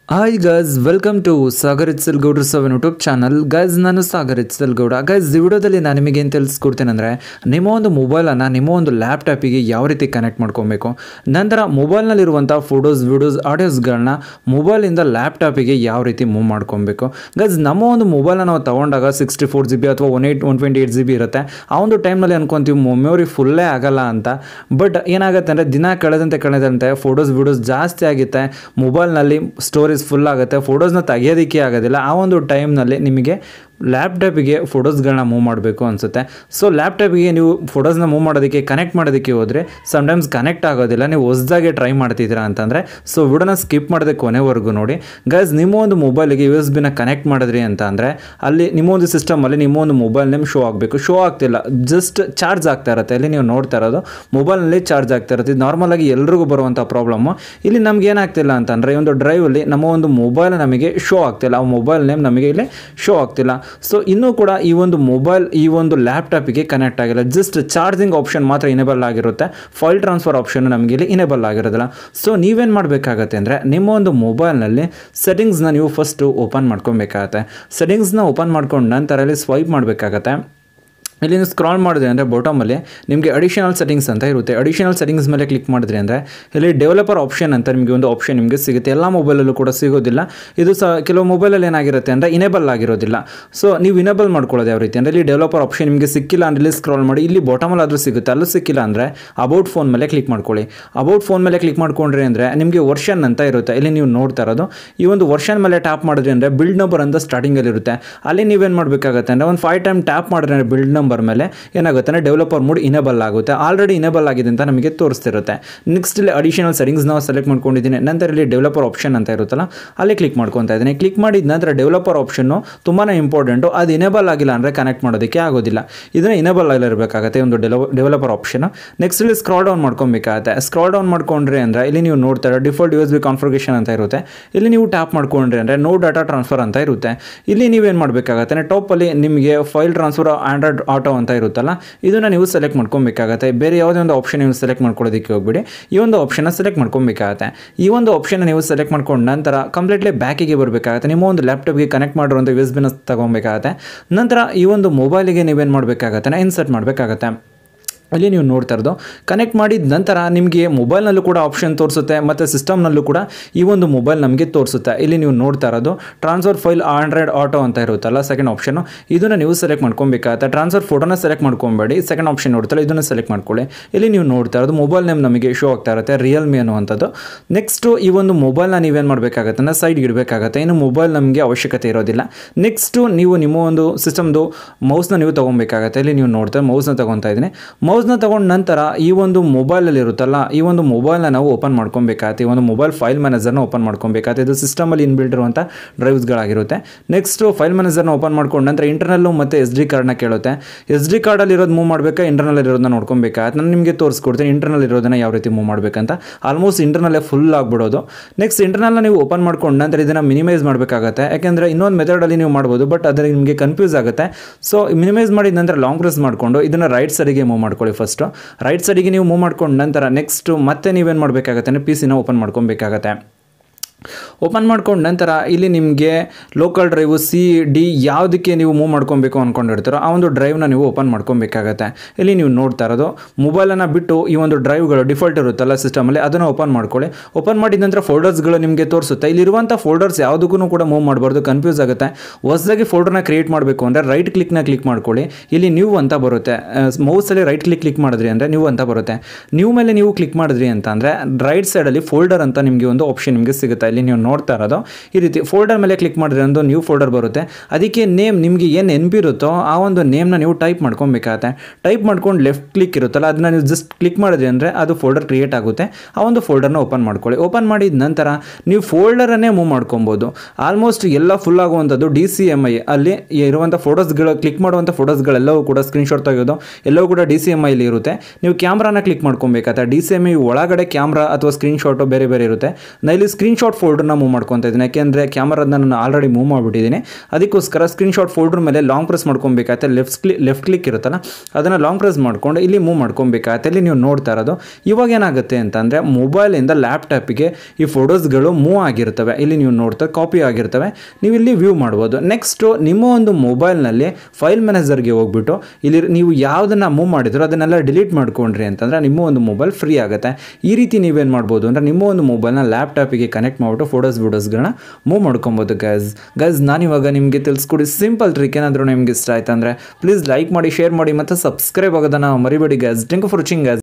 hi guys welcome to Sagar ಇತ್ಸಲ್ ಗೌಡ್ರ seven YouTube channel guys ನಾನು ಸಾಗರ್ ಇತ್ಸಲ್ ಗೌಡ ಗೈಸ್ ಈ ವಿಡಿಯೋದಲ್ಲಿ ನಾನು ನಿಮಗೆ ಏನು ತಿಳಿಸ್ಕೊಡ್ತೇನೆ ಅಂದರೆ ನಿಮ್ಮ ಒಂದು ಮೊಬೈಲನ್ನು ನಿಮ್ಮ ಒಂದು ಲ್ಯಾಪ್ಟಾಪಿಗೆ ಯಾವ ರೀತಿ ಕನೆಕ್ಟ್ ಮಾಡ್ಕೊಬೇಕು ನಂತರ ಮೊಬೈಲ್ನಲ್ಲಿರುವಂಥ ಫೋಟೋಸ್ ವಿಡಿಯೋಸ್ ಆಡಿಯೋಸ್ಗಳನ್ನ ಮೊಬೈಲಿಂದ ಲ್ಯಾಪ್ಟಾಪಿಗೆ ಯಾವ ರೀತಿ ಮೂವ್ ಮಾಡ್ಕೊಬೇಕು ಗೈಸ್ ನಮ್ಮ ಒಂದು ಮೊಬೈಲ್ನ ನಾವು ತೊಗೊಂಡಾಗ ಸಿಕ್ಸ್ಟಿ ಫೋರ್ ಜಿ ಬಿ ಅಥವಾ one eight one twenty eight G B ಇರುತ್ತೆ ಆ ಒಂದು ಟೈಮ್ನಲ್ಲಿ ಅನ್ಕೊಂತೀವಿ ಮೆಮೊರಿ ಫುಲ್ಲೇ ಆಗಲ್ಲ ಅಂತ ಬಟ್ ಏನಾಗುತ್ತೆ ಅಂದರೆ ದಿನ ಕಳೆದಂತೆ ಕಳೆದಂತೆ ಫೋಟೋಸ್ ವಿಡಿಯೋಸ್ ಜಾಸ್ತಿ ಆಗುತ್ತೆ ಮೊಬೈಲ್ನಲ್ಲಿ ಸ್ಟೋರೇಜ್ ಫುಲ್ ಆಗುತ್ತೆ ಫೋಟೋಸ್ನ ತೆಗೆಯೋದಕ್ಕೆ ಆಗೋದಿಲ್ಲ ಆ ಒಂದು ಟೈಮ್ನಲ್ಲಿ ನಿಮಗೆ ಲ್ಯಾಪ್ಟಾಪಿಗೆ ಫೋಟೋಸ್ಗಳನ್ನ ಮೂವ್ ಮಾಡಬೇಕು ಅನಿಸುತ್ತೆ ಸೊ ಲ್ಯಾಪ್ಟಾಪಿಗೆ ನೀವು ಫೋಟೋಸ್ನ ಮೂವ್ ಮಾಡೋದಕ್ಕೆ ಕನೆಕ್ಟ್ ಮಾಡೋದಕ್ಕೆ ಹೋದರೆ ಸಮ್ಟೈಮ್ಸ್ ಕನೆಕ್ಟ್ ಆಗೋದಿಲ್ಲ ನೀವು ಹೊಸ್ದಾಗೆ ಟ್ರೈ ಮಾಡ್ತಿದ್ದೀರಾ ಅಂತಂದರೆ ಸೊ ವಿಡಿಯೋನ ಸ್ಕಿಪ್ ಮಾಡದೆ ಕೊನೆವರೆಗೂ ನೋಡಿ ಗೈಸ್ ನಿಮ್ಮ ಒಂದು ಮೊಬೈಲಿಗೆ ಯು ಎಸ್ ಬಿನ ಕನೆಕ್ಟ್ ಮಾಡಿದ್ರಿ ಅಂತ ಅಂದರೆ ಅಲ್ಲಿ ನಿಮ್ಮ ಒಂದು ಸಿಸ್ಟಮಲ್ಲಿ ನಿಮ್ಮ ಒಂದು ಮೊಬೈಲ್ ನೇಮ್ ಶೋ ಆಗಬೇಕು ಶೋ ಆಗ್ತಿಲ್ಲ ಜಸ್ಟ್ ಚಾರ್ಜ್ ಆಗ್ತಾ ಇರುತ್ತೆ ಇಲ್ಲಿ ನೀವು ನೋಡ್ತಾ ಇರೋದು ಮೊಬೈಲ್ನಲ್ಲಿ ಚಾರ್ಜ್ ಆಗ್ತಾ ಇರುತ್ತೆ ಇದು ನಾರ್ಮಲಾಗಿ ಎಲ್ರಿಗೂ ಬರುವಂಥ ಪ್ರಾಬ್ಲಮ್ಮು ಇಲ್ಲಿ ನಮ್ಗೆ ಏನಾಗ್ತಿಲ್ಲ ಅಂತಂದರೆ ಈ ಒಂದು ಡ್ರೈವಲ್ಲಿ ನಮ್ಮ ಒಂದು ಮೊಬೈಲ್ ನಮಗೆ ಶೋ ಆಗ್ತಿಲ್ಲ ಆ ಮೊಬೈಲ್ ನೇಮ್ ನಮಗೆ ಇಲ್ಲಿ ಶೋ ಆಗ್ತಿಲ್ಲ ಸೊ ಇನ್ನೂ ಕೂಡ ಈ ಒಂದು ಮೊಬೈಲ್ ಈ ಒಂದು ಲ್ಯಾಪ್ಟಾಪಿಗೆ ಕನೆಕ್ಟ್ ಆಗಿಲ್ಲ ಜಸ್ಟ್ ಚಾರ್ಜಿಂಗ್ ಆಪ್ಷನ್ ಮಾತ್ರ ಇನೇಬಲ್ ಆಗಿರುತ್ತೆ ಫೈಲ್ ಟ್ರಾನ್ಸ್ಫರ್ ಆಪ್ಷನ್ ನಮಗೆ ಇಲ್ಲಿ ಇನೇಬಲ್ ಆಗಿರೋದಿಲ್ಲ ಸೊ ನೀವೇನು ಮಾಡಬೇಕಾಗತ್ತೆ ಅಂದರೆ ನಿಮ್ಮ ಒಂದು ಮೊಬೈಲ್ನಲ್ಲಿ ಸೆಟ್ಟಿಂಗ್ಸ್ನ ನೀವು ಫಸ್ಟು ಓಪನ್ ಮಾಡ್ಕೊಬೇಕಾಗತ್ತೆ ಸೆಟ್ಟಿಂಗ್ಸ್ನ ಓಪನ್ ಮಾಡ್ಕೊಂಡು ನಂತರ ಇಲ್ಲಿ ಸ್ವೈಪ್ ಮಾಡಬೇಕಾಗತ್ತೆ ಇಲ್ಲಿ ನೀವು ಸ್ಕ್ರಾಲ್ ಮಾಡಿದ್ರೆ ಅಂದರೆ ಬಾಟಮಲ್ಲಿ ನಿಮಗೆ ಅಡಿಷನಲ್ ಸೆಟ್ಟಿಂಗ್ಸ್ ಅಂತ ಇರುತ್ತೆ ಅಡಿಷನಲ್ ಸೆಟ್ಟಿಂಗ್ಸ್ ಮೇಲೆ ಕ್ಲಿಕ್ ಮಾಡಿದ್ರಿ ಅಂದರೆ ಇಲ್ಲಿ ಡೆವಲಪರ್ ಆಪ್ಷನ್ ಅಂತ ನಿಮಗೆ ಒಂದು ಆಪ್ಷನ್ ನಿಮಗೆ ಸಿಗುತ್ತೆ ಎಲ್ಲ ಮೊಬೈಲಲ್ಲೂ ಕೂಡ ಸಿಗೋದಿಲ್ಲ ಇದು ಸಹ ಕೆಲವು ಮೊಬೈಲಲ್ಲಿ ಏನಾಗಿರುತ್ತೆ ಅಂದರೆ ಇನೇಬಲ್ ಆಗಿರೋದಿಲ್ಲ ಸೊ ನೀವು ಇನೇಬಲ್ ಮಾಡ್ಕೊಳ್ಳೋದು ಯಾವ ರೀತಿ ಅಂದರೆ ಇಲ್ಲಿ ಡೆವಲಪರ್ ಆಪ್ಷನ್ ನಿಮಗೆ ಸಿಕ್ಕಿಲ್ಲ ಅಂದರೆ ಇಲ್ಲಿ ಸ್ಕ್ರಾಲ್ ಮಾಡಿ ಇಲ್ಲಿ ಬಾಟಮಲ್ಲಿ ಆದರೂ ಸಿಗುತ್ತೆ ಅಲ್ಲೂ ಸಿಕ್ಕಿಲ್ಲ ಅಂದರೆ ಅಬೌಟ್ ಫೋನ್ ಮೇಲೆ ಕ್ಲಿಕ್ ಮಾಡ್ಕೊಳ್ಳಿ ಅಬೌಟ್ ಫೋನ್ ಮೇಲೆ ಕ್ಲಿಕ್ ಮಾಡ್ಕೊಂಡ್ರಿ ಅಂದರೆ ನಿಮಗೆ ವರ್ಷನ್ ಅಂತ ಇರುತ್ತೆ ಇಲ್ಲಿ ನೀವು ನೋಡ್ತಾ ಇರೋದು ಈ ಒಂದು ವರ್ಷನ್ ಮೇಲೆ ಟ್ಯಾಪ್ ಮಾಡಿದ್ರಿ ಅಂದರೆ ಬಿಲ್ಡ್ ನಂಬರ್ ಅಂತ ಸ್ಟಾರ್ಟಿಂಗಲ್ಲಿ ಇರುತ್ತೆ ಅಲ್ಲಿ ನೀವೇನು ಮಾಡಬೇಕಾಗತ್ತೆ ಅಂದರೆ ಒಂದು ಫೈವ್ ಟೈಮ್ ಟ್ಯಾಪ್ ಮಾಡಿದ್ರೆ ಬಿಲ್ಡ್ ನಂಬರ್ ಮೇಲೆ ಏನಾಗುತ್ತೆ ಅಂದರೆ ಡೆವಲಪರ್ ಮೂಡ್ ಇನೇಬಲ್ ಆಗುತ್ತೆ ಆಲ್ರೆಡಿ ಇನೇಬಲ್ ಆಗಿದೆ ಅಂತ ನಮಗೆ ತೋರಿಸ್ತಿರುತ್ತೆ ನೆಕ್ಸ್ಟ್ ಇಲ್ಲಿ ಅಡಿಷನಲ್ ಸೆಟ್ಟಿಂಗ್ಸ್ ನಾವು ಸೆಲೆಕ್ಟ್ ಮಾಡ್ಕೊಂಡಿದ್ದೀನಿ ನಂತರ ಇಲ್ಲಿ ಡೆವಲಪರ್ ಆಪ್ಷನ್ ಅಂತ ಇರುತ್ತಲ್ಲ ಅಲ್ಲಿ ಕ್ಲಿಕ್ ಮಾಡ್ಕೊತಾ ಇದ್ದೀನಿ ಕ್ಲಿಕ್ ಮಾಡಿದ ನಂತರ ಡೆವಲಪರ್ ಆಪ್ಷನ್ನು ತುಂಬಾ ಇಂಪಾರ್ಟೆಂಟು ಅದು ಇನೇಬಲ್ ಆಗಿಲ್ಲ ಅಂದರೆ ಕನೆಕ್ಟ್ ಮಾಡೋದಕ್ಕೆ ಆಗೋದಿಲ್ಲ ಇದನ್ನು ಇನೇಬಲ್ ಆಗಿರಬೇಕಾಗುತ್ತೆ ಒಂದು ಡೆಲೋ ಡೆವಲಪರ್ ಆಪ್ಷನ್ ನೆಕ್ಸ್ಟ್ ಇಲ್ಲಿ ಸ್ಕ್ರಾಲ್ ಡೌನ್ ಮಾಡ್ಕೊಬೇಕಾಗತ್ತೆ ಸ್ಕ್ರಾಲ್ ಡೌನ್ ಮಾಡ್ಕೊಂಡ್ರಿ ಅಂದರೆ ಇಲ್ಲಿ ನೀವು ನೋಡ್ತಾರೆ default U S B configuration ಅಂತ ಇರುತ್ತೆ ಇಲ್ಲಿ ನೀವು ಟ್ಯಾಪ್ ಮಾಡ್ಕೊಂಡ್ರಿ ಅಂದರೆ ನೋ ಡಾಟಾ ಟ್ರಾನ್ಸ್ಫರ್ ಅಂತ ಇರುತ್ತೆ ಇಲ್ಲಿ ನೀವೇನು ಮಾಡಬೇಕಾಗತ್ತೆ ಟಾಪಲ್ಲಿ ನಿಮಗೆ ಫೈಲ್ ಟ್ರಾನ್ಸ್ಫರ್ ಆಂಡ್ರಾಯ್ಡ್ ಆಟೋ ಅಂತ ಇರುತ್ತಲ್ಲ ಇದನ್ನು ನೀವು ಸೆಲೆಕ್ಟ್ ಮಾಡ್ಕೊಬೇಕಾಗತ್ತೆ ಬೇರೆ ಯಾವುದೇ ಒಂದು ಆಪ್ಷನ್ ನೀವು ಸೆಲೆಕ್ಟ್ ಮಾಡ್ಕೊಳ್ಳೋದಕ್ಕೆ ಹೋಗ್ಬಿಡಿ ಈ ಒಂದು ಆಪ್ಷನ್ನ ಸೆಲೆಕ್ಟ್ ಮಾಡ್ಕೊಬೇಕಾಗತ್ತೆ ಈ ಒಂದು ಆಪ್ಷನ್ ನೀವು ಸೆಲೆಕ್ಟ್ ಮಾಡ್ಕೊಂಡು ನಂತರ ಕಂಪ್ಲೀಟ್ಲಿ ಬ್ಯಾಕಿಗೆ ಬರಬೇಕಾಗತ್ತೆ ನಿಮ್ಮ ಒಂದು ಲ್ಯಾಪ್ಟಾಪ್ಗೆ ಕನೆಕ್ಟ್ ಮಾಡಿರುವಂಥ ಯು ಎಸ್ ಬಿನ ತಗೊಬೇಕಾಗತ್ತೆ ನಂತರ ಈ ಒಂದು ಮೊಬೈಲಿಗೆ ನೀವೇನು ಮಾಡಬೇಕಾಗತ್ತೆ ಇನ್ಸರ್ಟ್ ಮಾಡಬೇಕಾಗತ್ತೆ ಅಲ್ಲಿ ನೀವು ನೋಡ್ತಾ ಇರೋದು ಕನೆಕ್ಟ್ ಮಾಡಿದ ನಂತರ ನಿಮಗೆ ಮೊಬೈಲ್ನಲ್ಲೂ ಕೂಡ ಆಪ್ಷನ್ ತೋರಿಸುತ್ತೆ ಮತ್ತು ಸಿಸ್ಟಮ್ನಲ್ಲೂ ಕೂಡ ಈ ಒಂದು ಮೊಬೈಲ್ ನಮಗೆ ತೋರಿಸುತ್ತೆ ಇಲ್ಲಿ ನೀವು ನೋಡ್ತಾ ಇರೋದು ಟ್ರಾನ್ಸ್ಫರ್ ಫೈಲ್ ಆಂಡ್ರಾಯ್ಡ್ ಆಟೋ ಅಂತ ಇರುತ್ತಲ್ಲ ಸೆಕೆಂಡ್ ಆಪ್ಷನು ಇದನ್ನು ನೀವು ಸೆಲೆಕ್ಟ್ ಮಾಡ್ಕೊಬೇಕಾಗತ್ತೆ ಟ್ರಾನ್ಸ್ಫರ್ ಫೋಟೋನ ಸೆಲೆಕ್ಟ್ ಮಾಡ್ಕೊಬೇಡಿ ಸೆಕೆಂಡ್ ಆಪ್ಷನ್ ನೋಡ್ತಾರೆ ಇದನ್ನು ಸೆಲೆಕ್ಟ್ ಮಾಡ್ಕೊಳ್ಳಿ ಇಲ್ಲಿ ನೀವು ನೋಡ್ತಾ ಇರೋದು ಮೊಬೈಲ್ ನೇಮ್ ನಮಗೆ ಶೋ ಆಗ್ತಾ ಇರುತ್ತೆ ರಿಯಲ್ಮಿ ಅನ್ನುವಂಥದ್ದು ನೆಕ್ಸ್ಟು ಈ ಒಂದು ಮೊಬೈಲ್ನ ನೀವೇನು ಮಾಡಬೇಕಾಗತ್ತೆ ಅಂದರೆ ಸೈಡ್ಗೆ ಇಡಬೇಕಾಗತ್ತೆ ಇನ್ನು ಮೊಬೈಲ್ ನಮಗೆ ಅವಶ್ಯಕತೆ ಇರೋದಿಲ್ಲ ನೆಕ್ಸ್ಟು ನೀವು ನಿಮ್ಮ ಒಂದು ಸಿಸ್ಟಮ್ದು ಮೌಸ್ನ ನೀವು ತೊಗೊಬೇಕಾಗತ್ತೆ ಇಲ್ಲಿ ನೀವು ನೋಡ್ತಾರೆ ಮೌಸ್ನ ತೊಗೊತಾ ಇದ್ದೀನಿ ಮೌಸ್ನ ತಗೊಂಡ ನಂತರ ಈ ಒಂದು ಮೊಬೈಲಲ್ಲಿ ಇರುತ್ತಲ್ಲ ಈ ಒಂದು ಮೊಬೈಲ್ನ ನಾವು ಓಪನ್ ಮಾಡ್ಕೊಬೇಕಾಗತ್ತೆ ಈ ಒಂದು ಮೊಬೈಲ್ ಫೈಲ್ ಮ್ಯಾನೇಜರ್ನ ಓಪನ್ ಮಾಡ್ಕೊಬೇಕಾಗತ್ತೆ ಇದು ಸಿಸ್ಟಮಲ್ಲಿ ಇನ್ಬಿಲ್ಟ್ ಇರುವಂಥ ಡ್ರೈವ್ಸ್ಗಳಾಗಿರುತ್ತೆ ನೆಕ್ಸ್ಟು ಫೈಲ್ ಮ್ಯಾನೇಜರ್ನ ಓಪನ್ ಮಾಡ್ಕೊಂಡು ನಂತರ ಇಂಟರ್ನಲ್ಲು ಮತ್ತು ಎಸ್ ಡಿ ಕಾರ್ಡ್ನ ಕೇಳುತ್ತೆ ಎಸ್ ಡಿ ಕಾರ್ಡಲ್ಲಿ ಇರೋದು ಮೂವ್ ಮಾಡಬೇಕಾ ಇಂಟರ್ನಲ್ ಇರೋದನ್ನ ನೋಡ್ಕೊಬೇಕಾಗತ್ತೆ ನಾನು ನಿಮಗೆ ತೋರಿಸ್ಕೊಡ್ತೀನಿ ಇಂಟರ್ನಲ್ ಇರೋದನ್ನ ಯಾವ ರೀತಿ ಮೂವ್ ಮಾಡಬೇಕಂತ ಆಲ್ಮೋಸ್ಟ್ ಇಂಟರ್ನಲ್ಲೇ ಫುಲ್ ಆಗಿಬಿಡೋದು ನೆಕ್ಸ್ಟ್ ಇಂಟರ್ನಲ್ನ ನೀವು ಓಪನ್ ಮಾಡ್ಕೊಂಡು ನಂತರ ಇದನ್ನು ಮಿನಿಮೈಸ್ ಮಾಡಬೇಕಾಗತ್ತೆ ಯಾಕೆಂದರೆ ಇನ್ನೊಂದು ಮೆಥಡಲ್ಲಿ ನೀವು ಮಾಡ್ಬೋದು ಬಟ್ ಅದರಲ್ಲಿ ನಿಮಗೆ ಕನ್ಫ್ಯೂಸ್ ಆಗುತ್ತೆ ಸೊ ಮಿನಿಮೈಸ್ ಮಾಡಿದ ನಂತರ ಲಾಂಗ್ ಪ್ರೆಸ್ ಮಾಡಿಕೊಂಡು ಇದನ್ನು ರೈಟ್ ಸೈಡಿಗೆ ಮೂವ್ ಮಾಡ್ಕೊಳ್ಳಿ ಫಸ್ಟು ರೈಟ್ ಸೈಡಿಗೆ ನೀವು ಮೂವ್ ಮಾಡ್ಕೊಂಡು ನಂತರ ನೆಕ್ಸ್ಟು ಮತ್ತೆ ನೀವೇನು ಮಾಡಬೇಕಾಗತ್ತೆ ಅಂದರೆ ಪಿ ಸಿನ ಓಪನ್ ಮಾಡ್ಕೊಬೇಕಾಗತ್ತೆ ಓಪನ್ ಮಾಡ್ಕೊಂಡು ನಂತರ ಇಲ್ಲಿ ನಿಮಗೆ ಲೋಕಲ್ ಡ್ರೈವು ಸಿ ಡಿ ಯಾವುದಕ್ಕೆ ನೀವು ಮೂವ್ ಮಾಡ್ಕೊಬೇಕು ಅಂದ್ಕೊಂಡಿರ್ತಾರೋ ಆ ಒಂದು ಡ್ರೈವ್ನ ನೀವು ಓಪನ್ ಮಾಡ್ಕೊಬೇಕಾಗತ್ತೆ ಇಲ್ಲಿ ನೀವು ನೋಡ್ತಾ ಇರೋದು ಮೊಬೈಲನ್ನು ಬಿಟ್ಟು ಈ ಒಂದು ಡ್ರೈವ್ಗಳು ಡಿಫಾಲ್ಟ್ ಇರುತ್ತಲ್ಲ ಸಿಸ್ಟಮಲ್ಲಿ ಅದನ್ನು ಓಪನ್ ಮಾಡ್ಕೊಳ್ಳಿ ಓಪನ್ ಮಾಡಿದ ನಂತರ ಫೋಲ್ಡರ್ಸ್ಗಳು ನಿಮಗೆ ತೋರಿಸುತ್ತೆ ಇಲ್ಲಿರುವಂಥ ಫೋಲ್ಡರ್ಸ್ ಯಾವುದಕ್ಕೂ ಕೂಡ ಮೂವ್ ಮಾಡಬಾರ್ದು ಕನ್ಫ್ಯೂಸ್ ಆಗುತ್ತೆ ಹೊಸದಾಗಿ ಫೋಲ್ಡರ್ನ ಕ್ರಿಯೇಟ್ ಮಾಡಬೇಕು ಅಂದರೆ ರೈಟ್ ಕ್ಲಿಕ್ನ ಕ್ಲಿಕ್ ಮಾಡ್ಕೊಳ್ಳಿ ಇಲ್ಲಿ ನ್ಯೂ ಅಂತ ಬರುತ್ತೆ ಮೌಸಲ್ಲಿ ರೈಟ್ ಕ್ಲಿಕ್ ಕ್ಲಿಕ್ ಮಾಡಿದ್ರಿ ಅಂದರೆ ನ್ಯೂ ಅಂತ ಬರುತ್ತೆ ನ್ಯೂ ಮೇಲೆ ನೀವು ಕ್ಲಿಕ್ ಮಾಡಿದ್ರಿ ಅಂತ ಅಂದರೆ ರೈಟ್ ಸೈಡಲ್ಲಿ ಫೋಲ್ಡರ್ ಅಂತ ನಿಮಗೆ ಒಂದು ಆಪ್ಷನ್ ನಿಮಗೆ ಸಿಗುತ್ತೆ ಇಲ್ಲಿ ನೀವು ನೋಡ್ತಾ ಇರೋದು ಈ ರೀತಿ ಫೋಲ್ಡರ್ ಮೇಲೆ ಕ್ಲಿಕ್ ಮಾಡಿದ್ರೆ ಒಂದು ನ್ಯೂ ಫೋಲ್ಡರ್ ಬರುತ್ತೆ ಅದಕ್ಕೆ ನೇಮ್ ನಿಮಗೆ ಏನು ನೆನಪಿರುತ್ತೋ ಆ ಒಂದು ನೇಮ್ನ ನೀವು ಟೈಪ್ ಮಾಡ್ಕೊಬೇಕಾಗತ್ತೆ ಟೈಪ್ ಮಾಡ್ಕೊಂಡು ಲೆಫ್ಟ್ ಕ್ಲಿಕ್ ಇರುತ್ತಲ್ಲ ಅದನ್ನ ನೀವು ಜಸ್ಟ್ ಕ್ಲಿಕ್ ಮಾಡಿದ್ರಿ ಅಂದರೆ ಅದು ಫೋಲ್ಡರ್ ಕ್ರಿಯೇಟ್ ಆಗುತ್ತೆ ಆ ಒಂದು ಫೋಲ್ಡರ್ನ ಓಪನ್ ಮಾಡ್ಕೊಳ್ಳಿ ಓಪನ್ ಮಾಡಿದ ನಂತರ ನೀವು ಫೋಲ್ಡರನ್ನೇ ಮೂವ್ ಮಾಡ್ಕೊಬೋದು ಆಲ್ಮೋಸ್ಟ್ ಎಲ್ಲ ಫುಲ್ ಆಗುವಂಥದ್ದು ಡಿ ಸಿ ಎಮ್ ಐ ಅಲ್ಲಿ ಇರುವಂಥ ಫೋಟೋಸ್ಗಳು ಕ್ಲಿಕ್ ಮಾಡುವಂಥ ಫೋಟೋಸ್ಗಳೆಲ್ಲವೂ ಕೂಡ ಸ್ಕ್ರೀನ್ಶಾಟ್ ತೆಗೆಯೋದು ಎಲ್ಲವೂ ಕೂಡ ಡಿ ಸಿ ಎಮ್ ಐಲಿ ಇರುತ್ತೆ ನೀವು ಕ್ಯಾಮ್ರಾನ ಕ್ಲಿಕ್ ಮಾಡ್ಕೊಬೇಕಾಗತ್ತೆ ಡಿ ಸಿ ಎಮ್ ಐ ಒಳಗಡೆ ಕ್ಯಾಮ್ರಾ ಅಥವಾ ಸ್ಕ್ರೀನ್ಶಾಟು ಬೇರೆ ಬೇರೆ ಇರುತ್ತೆ ನಾ ಇಲ್ಲಿ ಸ್ಕ್ರೀನ್ಶಾಟ್ ಫೋಲ್ಡರ್ನ ಮೂವ್ ಮಾಡ್ಕೊತಾ ಇದ್ದೀನಿ ಯಾಕೆಂದರೆ ಕ್ಯಾಮರಾದ ನಾನು ಆಲ್ರೆಡಿ ಮೂವ್ ಮಾಡಿಬಿಟ್ಟಿದ್ದೀನಿ ಅದಕ್ಕೋಸ್ಕರ ಸ್ಕ್ರೀನ್ಶಾಟ್ ಫೋಲ್ಡರ್ ಮೇಲೆ ಲಾಂಗ್ ಪ್ರೆಸ್ ಮಾಡ್ಕೊಬೇಕಾಗತ್ತೆ ಲೆಫ್ಟ್ ಕ್ಲಿ ಲೆಫ್ಟ್ ಕ್ಲಿಕ್ ಇರುತ್ತಲ್ಲ ಅದನ್ನು ಲಾಂಗ್ ಪ್ರೆಸ್ ಮಾಡ್ಕೊಂಡು ಇಲ್ಲಿ ಮೂವ್ ಮಾಡ್ಕೊಬೇಕಾಗತ್ತೆ ಇಲ್ಲಿ ನೀವು ನೋಡ್ತಾ ಇರೋದು ಇವಾಗ ಏನಾಗುತ್ತೆ ಅಂತಂದರೆ ಮೊಬೈಲಿಂದ ಲ್ಯಾಪ್ಟಾಪಿಗೆ ಈ ಫೋಟೋಸ್ಗಳು ಮೂವ್ ಆಗಿರ್ತವೆ ಇಲ್ಲಿ ನೀವು ನೋಡ್ತಾ ಕಾಪಿ ಆಗಿರ್ತವೆ ನೀವು ಇಲ್ಲಿ ವ್ಯೂ ಮಾಡ್ಬೋದು ನೆಕ್ಸ್ಟು ನಿಮ್ಮ ಒಂದು ಮೊಬೈಲ್ನಲ್ಲಿ ಫೈಲ್ ಮ್ಯಾನೇಜರ್ಗೆ ಹೋಗ್ಬಿಟ್ಟು ಇಲ್ಲಿ ನೀವು ಯಾವುದನ್ನು ಮೂವ್ ಮಾಡಿದ್ರು ಅದನ್ನೆಲ್ಲ ಡಿಲೀಟ್ ಮಾಡ್ಕೊಂಡ್ರಿ ಅಂತಂದರೆ ನಿಮ್ಮ ಒಂದು ಮೊಬೈಲ್ ಫ್ರೀ ಆಗುತ್ತೆ ಈ ರೀತಿ ನೀವೇನು ಮಾಡ್ಬೋದು ಅಂದರೆ ನಿಮ್ಮ ಒಂದು ಮೊಬೈಲ್ನ ಲ್ಯಾಪ್ಟಾಪಿಗೆ ಕನೆಕ್ಟ್ ಮಾಡಿಬಿಟ್ಟು ಫೋಟೋಸ್ ವೀಡಿಯೋಸ್ಗಳನ್ನ ಮೂವ್ ಮಾಡ್ಕೊಬೋದು ಗೈಸ್ ಗೈಸ್ ನಾನಿವಾಗ ನಿಮಗೆ ತಿಳಿಸ್ಕೊಡಿ ಸಿಂಪಲ್ ಟ್ರಿಕ್ ಏನಾದರೂ ನಿಮ್ಗೆ ಇಷ್ಟ ಆಯ್ತು ಅಂದರೆ ಪ್ಲೀಸ್ ಲೈಕ್ ಮಾಡಿ ಶೇರ್ ಮಾಡಿ ಮತ್ತು ಸಬ್ಸ್ಕ್ರೈಬ್ ಆಗೋದನ್ನು ಮರಿಬೇಡಿ guys thank for watching guys